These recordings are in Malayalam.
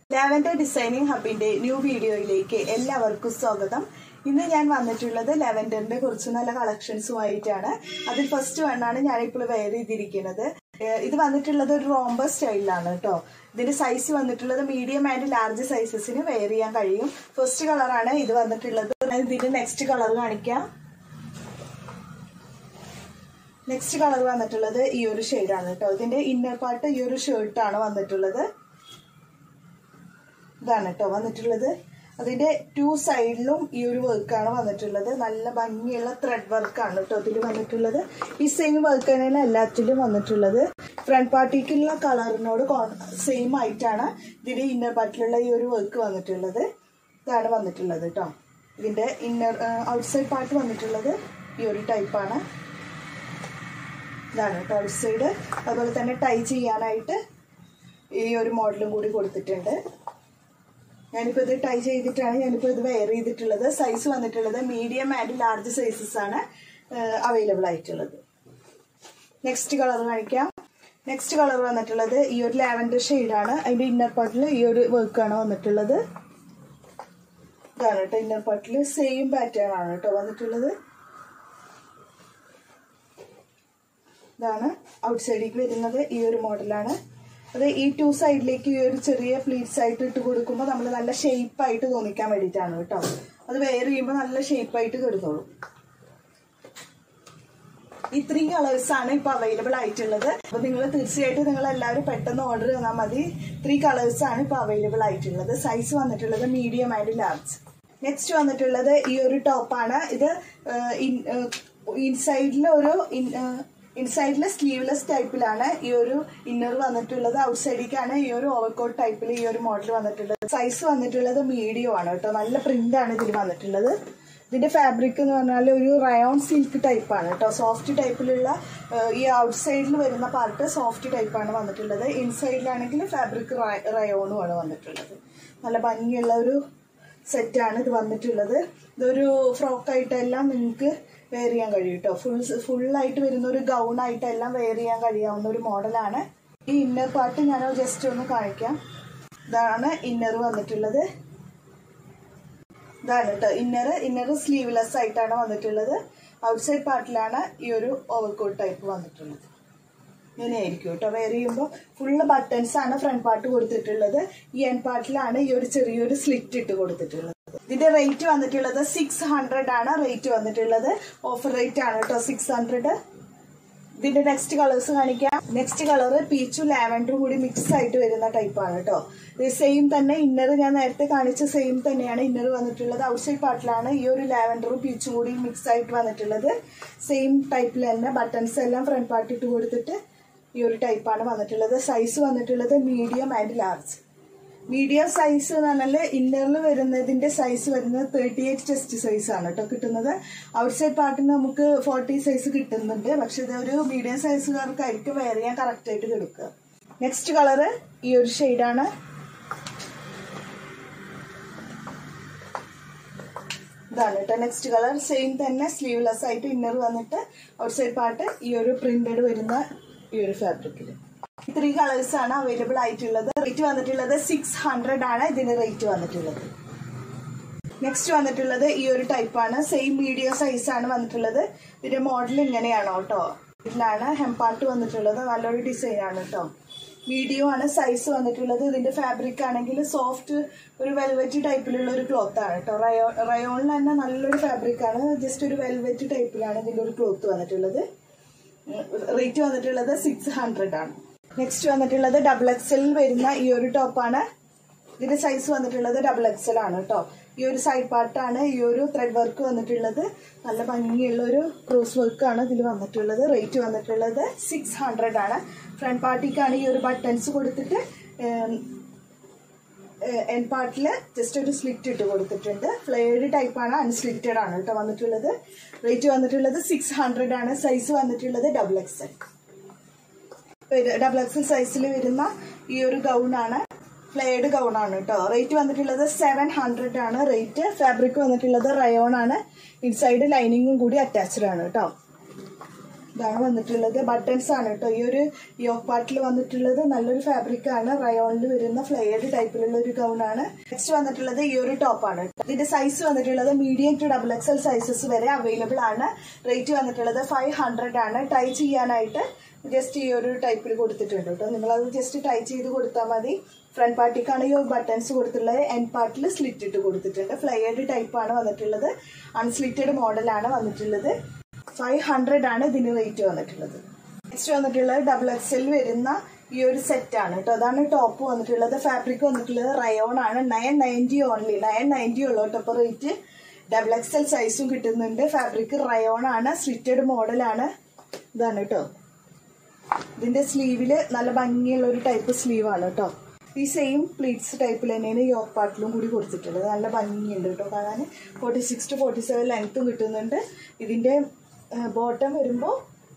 ലാവൻഡർ ഡിസൈനിങ് ഹബിന്റെ ന്യൂ വീഡിയോയിലേക്ക് എല്ലാവർക്കും സ്വാഗതം ഇന്ന് ഞാൻ വന്നിട്ടുള്ളത് ലാവൻഡറിന്റെ കുറച്ച് നല്ല കളക്ഷൻസുമായിട്ടാണ് അതിൽ ഫസ്റ്റ് വണ്ണാണ് ഞാനിപ്പോൾ വെയർ ചെയ്തിരിക്കുന്നത് ഏഹ് ഇത് വന്നിട്ടുള്ളത് ഒരു റോംബർ സ്റ്റൈലിലാണ് കേട്ടോ ഇതിന്റെ സൈസ് വന്നിട്ടുള്ളത് മീഡിയം ആൻഡ് ലാർജ് സൈസസിന് വെയർ ചെയ്യാൻ കഴിയും ഫസ്റ്റ് കളറാണ് ഇത് വന്നിട്ടുള്ളത് ഞാൻ ഇതിന്റെ നെക്സ്റ്റ് കളർ കാണിക്കാം നെക്സ്റ്റ് കളർ വന്നിട്ടുള്ളത് ഈ ഒരു ഷെയ്ഡാണ് കേട്ടോ ഇതിന്റെ ഇന്നർ പാർട്ട് ഈ ഒരു ഷർട്ടാണ് വന്നിട്ടുള്ളത് ഇതാണ് കേട്ടോ വന്നിട്ടുള്ളത് അതിന്റെ ടു സൈഡിലും ഈ ഒരു വർക്കാണ് വന്നിട്ടുള്ളത് നല്ല ഭംഗിയുള്ള ത്രെഡ് വർക്കാണ് കേട്ടോ ഇതിൽ വന്നിട്ടുള്ളത് ഈ സെയിം വർക്ക് തന്നെയാണ് എല്ലാത്തിലും വന്നിട്ടുള്ളത് ഫ്രണ്ട് പാർട്ടിക്കുള്ള കളറിനോട് സെയിം ആയിട്ടാണ് ഇതിന്റെ ഇന്നർ പാർട്ടിലുള്ള ഈ ഒരു വർക്ക് വന്നിട്ടുള്ളത് ഇതാണ് വന്നിട്ടുള്ളത് കേട്ടോ ഇതിന്റെ ഇന്നർ ഔട്ട്സൈഡ് പാർട്ട് വന്നിട്ടുള്ളത് ഈ ഒരു ടൈപ്പാണ് ഇതാണ് കേട്ടോ ഔട്ട് സൈഡ് അതുപോലെ തന്നെ ടൈ ചെയ്യാനായിട്ട് ഈ ഒരു മോഡലും കൂടി കൊടുത്തിട്ടുണ്ട് ഞാനിപ്പോൾ ഇത് ടൈ ചെയ്തിട്ടാണ് ഞാനിപ്പോൾ ഇത് വെയർ ചെയ്തിട്ടുള്ളത് സൈസ് വന്നിട്ടുള്ളത് മീഡിയം ആൻഡ് ലാർജ് സൈസസ് ആണ് അവൈലബിൾ ആയിട്ടുള്ളത് നെക്സ്റ്റ് കളർ കാണിക്കാം നെക്സ്റ്റ് കളർ വന്നിട്ടുള്ളത് ഈ ഒരു ലാവൻഡർ ഷെയ്ഡാണ് അതിൻ്റെ ഇന്നർ പാർട്ടിൽ ഈ ഒരു വർക്കാണ് വന്നിട്ടുള്ളത് ഇതാണ് കേട്ടോ ഇന്നർ പാർട്ടിൽ സെയിം പാറ്റേൺ ആണ് കേട്ടോ വന്നിട്ടുള്ളത് ഇതാണ് ഔട്ട് സൈഡിലേക്ക് വരുന്നത് ഈ ഒരു മോഡലാണ് അത് ഈ ടു സൈഡിലേക്ക് ഈ ഒരു ചെറിയ പ്ലീറ്റ്സ് ആയിട്ട് ഇട്ട് കൊടുക്കുമ്പോൾ നമ്മൾ നല്ല ഷേപ്പ് ആയിട്ട് തോന്നിക്കാൻ വേണ്ടിയിട്ടാണ് കേട്ടോ അത് വെയർ ചെയ്യുമ്പോൾ നല്ല ഷേപ്പ് ആയിട്ട് കിടന്നോളും ഈ ത്രീ കളേഴ്സ് ആണ് ഇപ്പൊ അവൈലബിൾ ആയിട്ടുള്ളത് അപ്പൊ നിങ്ങൾ തീർച്ചയായിട്ടും നിങ്ങൾ എല്ലാവരും പെട്ടെന്ന് ഓർഡർ തന്നാൽ മതി ത്രീ കളേഴ്സ് ആണ് ഇപ്പൊ അവൈലബിൾ ആയിട്ടുള്ളത് സൈസ് വന്നിട്ടുള്ളത് മീഡിയം ആൻഡ് ലാർജ് നെക്സ്റ്റ് വന്നിട്ടുള്ളത് ഈ ഒരു ടോപ്പാണ് ഇത് ഇൻസൈഡിൽ ഒരു ഇൻസൈഡിലെ സ്ലീവ്ലെസ് ടൈപ്പിലാണ് ഈ ഒരു ഇന്നർ വന്നിട്ടുള്ളത് ഔട്ട് സൈഡിലേക്കാണ് ഈ ഒരു ഓവർകോട്ട് ടൈപ്പിൽ ഈ ഒരു മോഡൽ വന്നിട്ടുള്ളത് സൈസ് വന്നിട്ടുള്ളത് മീഡിയം ആണ് കേട്ടോ നല്ല പ്രിന്റ് ആണ് ഇതിൽ വന്നിട്ടുള്ളത് ഇതിന്റെ ഫാബ്രിക് എന്ന് പറഞ്ഞാൽ ഒരു റയോൺ സിൽക്ക് ടൈപ്പാണ് കേട്ടോ സോഫ്റ്റ് ടൈപ്പിലുള്ള ഈ ഔട്ട് സൈഡിൽ വരുന്ന പാർട്ട് സോഫ്റ്റ് ടൈപ്പാണ് വന്നിട്ടുള്ളത് ഇൻസൈഡിലാണെങ്കിൽ ഫാബ്രിക് റയോണും ആണ് വന്നിട്ടുള്ളത് നല്ല ഭംഗിയുള്ള ഒരു സെറ്റാണ് ഇത് വന്നിട്ടുള്ളത് ഇതൊരു ഫ്രോക്കായിട്ടെല്ലാം നിങ്ങൾക്ക് വെയർ ചെയ്യാൻ കഴിയും കേട്ടോ ഫുൾ ഫുള്ളായിട്ട് വരുന്ന ഒരു ഗൗൺ ആയിട്ടെല്ലാം വെയർ ചെയ്യാൻ കഴിയാവുന്ന ഒരു മോഡലാണ് ഈ ഇന്നർ പാർട്ട് ഞാൻ ജസ്റ്റ് ഒന്ന് കാണിക്കാം ഇതാണ് ഇന്നർ വന്നിട്ടുള്ളത് ഇതാണ് കേട്ടോ ഇന്നർ ഇന്നർ സ്ലീവ്ലെസ് ആയിട്ടാണ് വന്നിട്ടുള്ളത് ഔട്ട്സൈഡ് പാർട്ടിലാണ് ഈ ഒരു ഓവർകോട്ട് ടൈപ്പ് വന്നിട്ടുള്ളത് ഇങ്ങനെയായിരിക്കും കേട്ടോ വെയർ ചെയ്യുമ്പോൾ ഫുള്ള് ബട്ടൺസ് ആണ് ഫ്രണ്ട് പാർട്ട് കൊടുത്തിട്ടുള്ളത് ഈ എൻ പാർട്ടിലാണ് ഈ ഒരു ചെറിയൊരു സ്ലിറ്റ് ഇട്ട് കൊടുത്തിട്ടുള്ളത് ഇതിന്റെ റേറ്റ് വന്നിട്ടുള്ളത് സിക്സ് ഹൺഡ്രഡ് ആണ് റേറ്റ് വന്നിട്ടുള്ളത് ഓഫർ റേറ്റ് ആണ് കേട്ടോ സിക്സ് ഹൺഡ്രഡ് ഇതിന്റെ നെക്സ്റ്റ് കളേഴ്സ് കാണിക്കാം നെക്സ്റ്റ് കളർ പീച്ചും ലാവൻഡറും കൂടി മിക്സ് ആയിട്ട് വരുന്ന ടൈപ്പാണ് കേട്ടോ ഇത് സെയിം തന്നെ ഇന്നർ ഞാൻ നേരത്തെ കാണിച്ച സെയിം തന്നെയാണ് ഇന്നർ വന്നിട്ടുള്ളത് ഔട്ട്സൈഡ് പാർട്ടിലാണ് ഈ ഒരു ലാവൻഡറും പീച്ചും കൂടി മിക്സ് ആയിട്ട് വന്നിട്ടുള്ളത് സെയിം ടൈപ്പിൽ തന്നെ ബട്ടൺസ് എല്ലാം ഫ്രണ്ട് പാർട്ട് ഇട്ട് കൊടുത്തിട്ട് ഈ ഒരു ടൈപ്പാണ് വന്നിട്ടുള്ളത് സൈസ് വന്നിട്ടുള്ളത് medium and large medium size എന്ന് പറഞ്ഞാൽ ഇന്നറിൽ വരുന്നതിന്റെ സൈസ് വരുന്നത് തേർട്ടി എയ്റ്റ് ചെസ്റ്റ് സൈസ് ആണ് കേട്ടോ കിട്ടുന്നത് ഔട്ട്സൈഡ് പാർട്ടിന് നമുക്ക് ഫോർട്ടി സൈസ് കിട്ടുന്നുണ്ട് പക്ഷെ ഇതൊരു മീഡിയം സൈസുകാർക്കായിരിക്കും വെയർ ചെയ്യാൻ കറക്റ്റ് ആയിട്ട് കിടക്കുക നെക്സ്റ്റ് കളറ് ഈ ഒരു ഷെയ്ഡാണ് ഇതാണ് കേട്ടോ നെക്സ്റ്റ് കളർ സെയിം തന്നെ സ്ലീവ്ലെസ് ആയിട്ട് ഇന്നർ വന്നിട്ട് ഔട്ട്സൈഡ് പാർട്ട് ഈ ഒരു പ്രിന്റഡ് വരുന്ന ഈ ഒരു ഫാബ്രിക്കിൽ ത്രീ കളേഴ്സ് ആണ് അവൈലബിൾ ആയിട്ടുള്ളത് റേറ്റ് വന്നിട്ടുള്ളത് സിക്സ് ഹൺഡ്രഡ് ആണ് ഇതിന് റേറ്റ് വന്നിട്ടുള്ളത് നെക്സ്റ്റ് വന്നിട്ടുള്ളത് ഈ ഒരു ടൈപ്പാണ് സെയിം മീഡിയം സൈസ് ആണ് വന്നിട്ടുള്ളത് ഇതിന്റെ മോഡൽ ഇങ്ങനെയാണോ കേട്ടോ ഇതിലാണ് ഹെംപാർട്ട് വന്നിട്ടുള്ളത് നല്ലൊരു ഡിസൈൻ ആണ് കേട്ടോ മീഡിയം ആണ് സൈസ് വന്നിട്ടുള്ളത് ഇതിന്റെ ഫാബ്രിക് ആണെങ്കിൽ സോഫ്റ്റ് ഒരു വെൽവെറ്റ് ടൈപ്പിലുള്ള ഒരു ക്ലോത്ത് ആണ് കേട്ടോ റയോ റയോണിൽ തന്നെ നല്ലൊരു ഫാബ്രിക് ആണ് ജസ്റ്റ് ഒരു വെൽവെറ്റ് ടൈപ്പിലാണ് ഇതിന്റെ ഒരു ക്ലോത്ത് വന്നിട്ടുള്ളത് റേറ്റ് വന്നിട്ടുള്ളത് സിക്സ് ഹൺഡ്രഡ് ആണ് നെക്സ്റ്റ് വന്നിട്ടുള്ളത് ഡബിൾ എക്സലിൽ വരുന്ന ഈ ഒരു ടോപ്പാണ് ഇതിന്റെ സൈസ് വന്നിട്ടുള്ളത് ഡബിൾ എക്സൽ ആണ് കേട്ടോ ഈ ഒരു സൈഡ് പാർട്ടാണ് ഈ ഒരു ത്രെഡ് വർക്ക് വന്നിട്ടുള്ളത് നല്ല ഭംഗിയുള്ള ഒരു ക്രോസ് വർക്കാണ് ഇതിൽ വന്നിട്ടുള്ളത് റേറ്റ് വന്നിട്ടുള്ളത് സിക്സ് ഹൺഡ്രഡ് ആണ് ഫ്രണ്ട് പാർട്ടിക്കാണ് ഈ ഒരു ബട്ടൺസ് കൊടുത്തിട്ട് എൻ പാർട്ടിൽ ജസ്റ്റ് ഒരു സ്ലിറ്റ് ഇട്ട് കൊടുത്തിട്ടുണ്ട് ഫ്ലെയർഡ് ടൈപ്പാണ് അൺസ്ലിറ്റഡ് ആണ് കേട്ടോ വന്നിട്ടുള്ളത് റേറ്റ് വന്നിട്ടുള്ളത് സിക്സ് ഹൺഡ്രഡ് ആണ് സൈസ് വന്നിട്ടുള്ളത് ഡബിൾ എക്സൽ ഡബിൾ എക്സൽ സൈസിൽ വരുന്ന ഈ ഒരു ഗൗൺ ആണ് ഫ്ലെയർഡ് ഗൗൺ ആണ് കേട്ടോ റേറ്റ് വന്നിട്ടുള്ളത് സെവൻ ഹൺഡ്രഡ് ആണ് റേറ്റ് ഫാബ്രിക് വന്നിട്ടുള്ളത് റയോൺ ആണ് ഇൻസൈഡ് ലൈനിങ്ങും കൂടി അറ്റാച്ച്ഡ് ആണ് കേട്ടോ ഇതാണ് വന്നിട്ടുള്ളത് ബട്ടൺസ് ആണ് കേട്ടോ ഈ ഒരു യോക്ക് പാർട്ടിൽ വന്നിട്ടുള്ളത് നല്ലൊരു ഫാബ്രിക് ആണ് റയോണിൽ വരുന്ന ഫ്ലെയർഡ് ടൈപ്പിലുള്ള ഒരു ഗൗൺ ആണ് നെക്സ്റ്റ് വന്നിട്ടുള്ളത് ഈ ഒരു ടോപ്പ് ആണ് ഇതിന്റെ സൈസ് വന്നിട്ടുള്ളത് medium to double XL sizes വരെ അവൈലബിൾ ആണ് റേറ്റ് വന്നിട്ടുള്ളത് ഫൈവ് ഹൺഡ്രഡ് ആണ് ടൈ ചെയ്യാനായിട്ട് ജസ്റ്റ് ഈ ഒരു ടൈപ്പിൽ കൊടുത്തിട്ടുണ്ട് കേട്ടോ നിങ്ങളത് ജസ്റ്റ് ടൈ ചെയ്ത് കൊടുത്താൽ മതി ഫ്രണ്ട് പാർട്ടിക്കാണ് ഈ ബട്ടൺസ് കൊടുത്തിട്ടുള്ളത് എൻ പാർട്ടിൽ സ്ലിറ്റ് ഇട്ട് കൊടുത്തിട്ടുണ്ട് ഫ്ലയേർഡ് ടൈപ്പാണ് വന്നിട്ടുള്ളത് അൺസ്ലിറ്റഡ് മോഡലാണ് വന്നിട്ടുള്ളത് ഫൈവ് ഹൺഡ്രഡ് ആണ് ഇതിന് റേറ്റ് വന്നിട്ടുള്ളത് നെക്സ്റ്റ് വന്നിട്ടുള്ളത് ഡബിൾ എക്സൽ വരുന്ന ഈ ഒരു സെറ്റ് ആണ് കേട്ടോ അതാണ് ടോപ്പ് വന്നിട്ടുള്ളത് ഫാബ്രിക് വന്നിട്ടുള്ളത് റയോൺ ആണ് nine ninety only nine ninety ഉള്ളൂ കേട്ടോ അപ്പോൾ റേറ്റ് ഡബിൾ എക്സൽ സൈസും കിട്ടുന്നുണ്ട് ഫാബ്രിക് റയോൺ ആണ് സ്ലിറ്റഡ് മോഡലാണ് ഇതാണ് കേട്ടോ ഇതിന്റെ സ്ലീവില് നല്ല ഭംഗിയുള്ള ഒരു ടൈപ്പ് സ്ലീവാണ് കേട്ടോ ഈ സെയിം പ്ലീറ്റ്സ് ടൈപ്പിൽ തന്നെയാണ് യോക്ക് പാർട്ടിലും കൂടി കൊടുത്തിട്ടുള്ളത് നല്ല ഭംഗിയുണ്ട് കേട്ടോ കാണാൻ forty six to forty seven ലെങ്ത്തും കിട്ടുന്നുണ്ട് ഇതിന്റെ ബോട്ടം വരുമ്പോൾ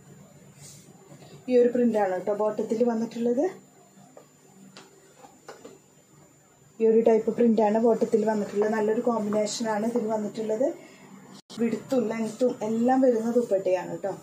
ഈ ഒരു പ്രിന്റാണ് കേട്ടോ ബോട്ടത്തിൽ വന്നിട്ടുള്ളത് ഈ ഒരു ടൈപ്പ് പ്രിന്റാണ് ബോട്ടത്തിൽ വന്നിട്ടുള്ളത് നല്ലൊരു കോമ്പിനേഷനാണ് ഇതിൽ വന്നിട്ടുള്ളത് വിടുത്തും ലെങ്ത്തും എല്ലാം വരുന്ന ദുപ്പട്ടയാണ് കേട്ടോ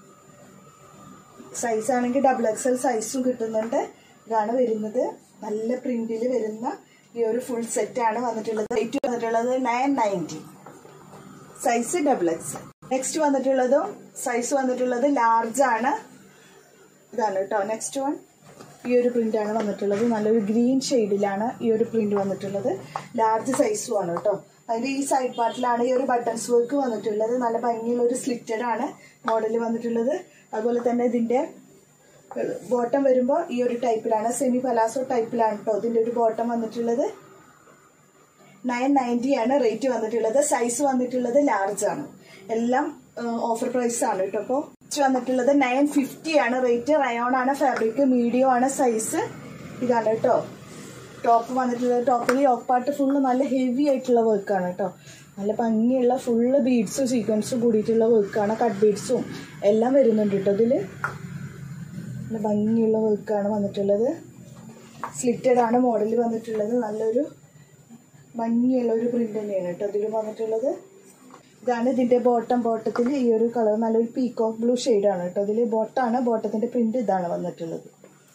സൈസ് ആണെങ്കിൽ ഡബിൾ എക്സൽ സൈസും കിട്ടുന്നുണ്ട് ഇതാണ് വരുന്നത് നല്ല പ്രിന്റിൽ വരുന്ന ഈ ഒരു ഫുൾ സെറ്റ് ആണ് വന്നിട്ടുള്ളത് റേറ്റ് വന്നിട്ടുള്ളത് nine ninety size double XL next വന്നിട്ടുള്ളതും സൈസ് വന്നിട്ടുള്ളത് ലാർജ് ആണ് ഇതാണ് കേട്ടോ നെക്സ്റ്റ് വൺ ഈ ഒരു പ്രിന്റ് ആണ് വന്നിട്ടുള്ളത് നല്ലൊരു ഗ്രീൻ ഷെയ്ഡിലാണ് ഈ ഒരു പ്രിന്റ് വന്നിട്ടുള്ളത് ലാർജ് സൈസും ആണ് കേട്ടോ അതിന്റെ ഈ സൈഡ് പാർട്ടിലാണ് ഈ ഒരു ബട്ടൺസ് വർക്ക് വന്നിട്ടുള്ളത് നല്ല ഭംഗിയുള്ള ഒരു സ്ലിറ്റഡ് ആണ് മോഡൽ വന്നിട്ടുള്ളത് അതുപോലെ തന്നെ ഇതിന്റെ ബോട്ടം വരുമ്പോൾ ഈ ഒരു ടൈപ്പിലാണ് സെമി പലാസോ ടൈപ്പിലാണ് കേട്ടോ ഇതിന്റെ ഒരു ബോട്ടം വന്നിട്ടുള്ളത് നയൻ നയൻറ്റി ആണ് റേറ്റ് വന്നിട്ടുള്ളത് സൈസ് വന്നിട്ടുള്ളത് ലാർജ് ആണ് എല്ലാം ഓഫർ പ്രൈസ് ആണ് കേട്ടോ അപ്പോൾ വന്നിട്ടുള്ളത് നയൻ ഫിഫ്റ്റി ആണ് റേറ്റ് റയോൺ ആണ് ഫാബ്രിക് മീഡിയം ആണ് സൈസ് ഇതാണ് കേട്ടോ ടോപ്പ് വന്നിട്ടുള്ളത് ടോപ്പിൽ യോക്ക് പാർട്ട് ഫുള്ള് നല്ല ഹെവി ആയിട്ടുള്ള വർക്കാണ് കേട്ടോ നല്ല ഭംഗിയുള്ള ഫുള്ള് ബീഡ്സും സീക്വൻസും കൂടിയിട്ടുള്ള വർക്കാണ് കട്ട് ബീഡ്സും എല്ലാം വരുന്നുണ്ട് കേട്ടോ ഇതിൽ നല്ല ഭംഗിയുള്ള വർക്കാണ് വന്നിട്ടുള്ളത് സ്ലിറ്റഡ് ആണ് മോഡൽ വന്നിട്ടുള്ളത് നല്ലൊരു ഭംഗിയുള്ള ഒരു പ്രിന്റ് തന്നെയാണ് കേട്ടോ ഇതിൽ വന്നിട്ടുള്ളത് ഇതാണ് ഇതിന്റെ ബോട്ടം ബോട്ടത്തിൽ ഈ ഒരു കളർ നല്ലൊരു പീകോക്ക് ബ്ലൂ ആണ് കേട്ടോ ഇതിൽ ബോട്ടാണ് ബോട്ടത്തിന്റെ പ്രിന്റ് ഇതാണ് വന്നിട്ടുള്ളത്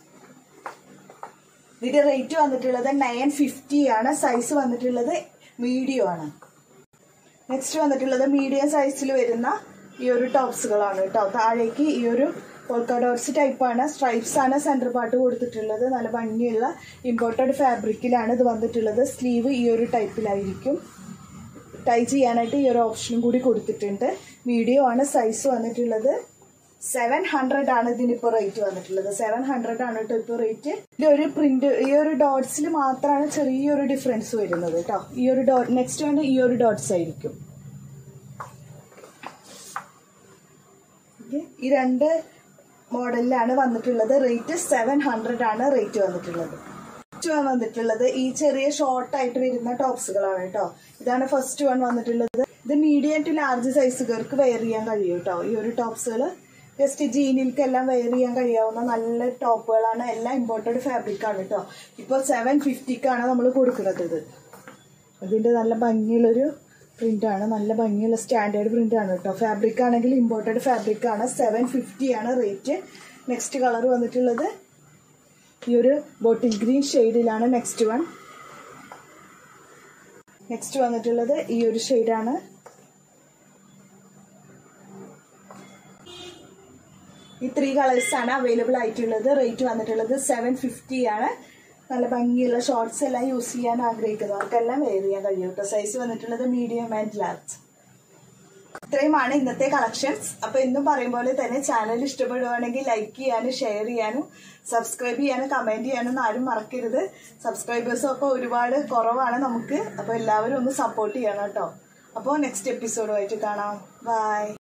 ഇതിന്റെ റേറ്റ് വന്നിട്ടുള്ളത് നയൻ ഫിഫ്റ്റി ആണ് സൈസ് വന്നിട്ടുള്ളത് മീഡിയം ആണ് നെക്സ്റ്റ് വന്നിട്ടുള്ളത് മീഡിയം സൈസിൽ വരുന്ന ഈ ഒരു ടോപ്സുകളാണ് കേട്ടോ താഴേക്ക് ഈ ഒരു പോൾക്ക ഡോട്ട്സ് ടൈപ്പാണ് സ്ട്രൈപ്സ് ആണ് സെന്റർ പാർട്ട് കൊടുത്തിട്ടുള്ളത് നല്ല ഭംഗിയുള്ള ഇമ്പോർട്ടഡ് ഫാബ്രിക്കിലാണ് ഇത് വന്നിട്ടുള്ളത് സ്ലീവ് ഈ ഒരു ടൈപ്പിലായിരിക്കും ടൈ ചെയ്യാനായിട്ട് ഈ ഒരു ഓപ്ഷനും കൂടി കൊടുത്തിട്ടുണ്ട് മീഡിയം ആണ് സൈസ് വന്നിട്ടുള്ളത് സെവൻ ഹൺഡ്രഡ് ആണ് ഇതിനിപ്പോൾ റേറ്റ് വന്നിട്ടുള്ളത് സെവൻ ഹൺഡ്രഡ് ആണ് കേട്ടോ ഇപ്പോൾ റേറ്റ് ഇതൊരു പ്രിന്റ് ഈ ഒരു ഡോട്ട്സിൽ മാത്രമാണ് ചെറിയൊരു ഡിഫറൻസ് വരുന്നത് കേട്ടോ ഈ ഒരു ഡോട്ട് നെക്സ്റ്റ് ആണ് ഈ ഒരു ഡോട്ട്സ് ആയിരിക്കും Okay. ഈ രണ്ട് മോഡലിലാണ് വന്നിട്ടുള്ളത് റേറ്റ് സെവൻ ഹൺഡ്രഡ് ആണ് റേറ്റ് വന്നിട്ടുള്ളത് ഫസ്റ്റ് വൺ വന്നിട്ടുള്ളത് ഈ ചെറിയ ഷോർട്ട് ആയിട്ട് വരുന്ന ടോപ്സുകളാണ് കേട്ടോ ഇതാണ് ഫസ്റ്റ് വൺ വന്നിട്ടുള്ളത് ഇത് മീഡിയം ടു ലാർജ് സൈസുകാർക്ക് വെയർ ചെയ്യാൻ കഴിയും കേട്ടോ ഈ ഒരു ടോപ്സുകൾ ജസ്റ്റ് ജീനിൽക്ക് എല്ലാം വെയർ ചെയ്യാൻ കഴിയാവുന്ന നല്ല ടോപ്പുകളാണ് എല്ലാം ഇമ്പോർട്ടഡ് ഫാബ്രിക് ആണ് കേട്ടോ ഇപ്പോൾ സെവൻ ഫിഫ്റ്റിക്കാണ് നമ്മൾ കൊടുക്കുന്നത് ഇത് ഇതിന്റെ നല്ല ഭംഗിയുള്ളൊരു പ്രിന്റ് ആണ് നല്ല ഭംഗിയുള്ള സ്റ്റാൻഡേർഡ് പ്രിന്റ് ആണ് കേട്ടോ ഫാബ്രിക് ആണെങ്കിൽ ഇമ്പോർട്ടഡ് ഫാബ്രിക് ആണ് സെവൻ ഫിഫ്റ്റി ആണ് റേറ്റ് നെക്സ്റ്റ് കളർ വന്നിട്ടുള്ളത് ഈ ഒരു ബോട്ടിൽ ഗ്രീൻ ഷെയ്ഡിലാണ് നെക്സ്റ്റ് വൺ നെക്സ്റ്റ് വന്നിട്ടുള്ളത് ഈ ഒരു ഷെയ്ഡാണ് ഈ ത്രീ കളേഴ്സ് ആണ് അവൈലബിൾ ആയിട്ടുള്ളത് റേറ്റ് വന്നിട്ടുള്ളത് സെവൻ ഫിഫ്റ്റി ആണ് നല്ല ഭംഗിയുള്ള ഷോർട്സ് എല്ലാം യൂസ് ചെയ്യാൻ ആഗ്രഹിക്കുന്നവർക്കെല്ലാം വെയർ ചെയ്യാൻ കഴിയും കേട്ടോ സൈസ് വന്നിട്ടുള്ളത് മീഡിയം ആൻഡ് ലാർജ് ഇത്രയുമാണ് ഇന്നത്തെ കളക്ഷൻസ് അപ്പൊ എന്നും പറയും പോലെ തന്നെ ചാനൽ ഇഷ്ടപ്പെടുവാണെങ്കിൽ ലൈക്ക് ചെയ്യാനും ഷെയർ ചെയ്യാനും സബ്സ്ക്രൈബ് ചെയ്യാനും കമന്റ് ചെയ്യാനും ആരും മറക്കരുത് സബ്സ്ക്രൈബേഴ്സും ഒക്കെ ഒരുപാട് കുറവാണ് നമുക്ക് അപ്പൊ എല്ലാവരും ഒന്ന് സപ്പോർട്ട് ചെയ്യണം കേട്ടോ അപ്പോൾ നെക്സ്റ്റ് എപ്പിസോഡുമായിട്ട് കാണാം ബൈ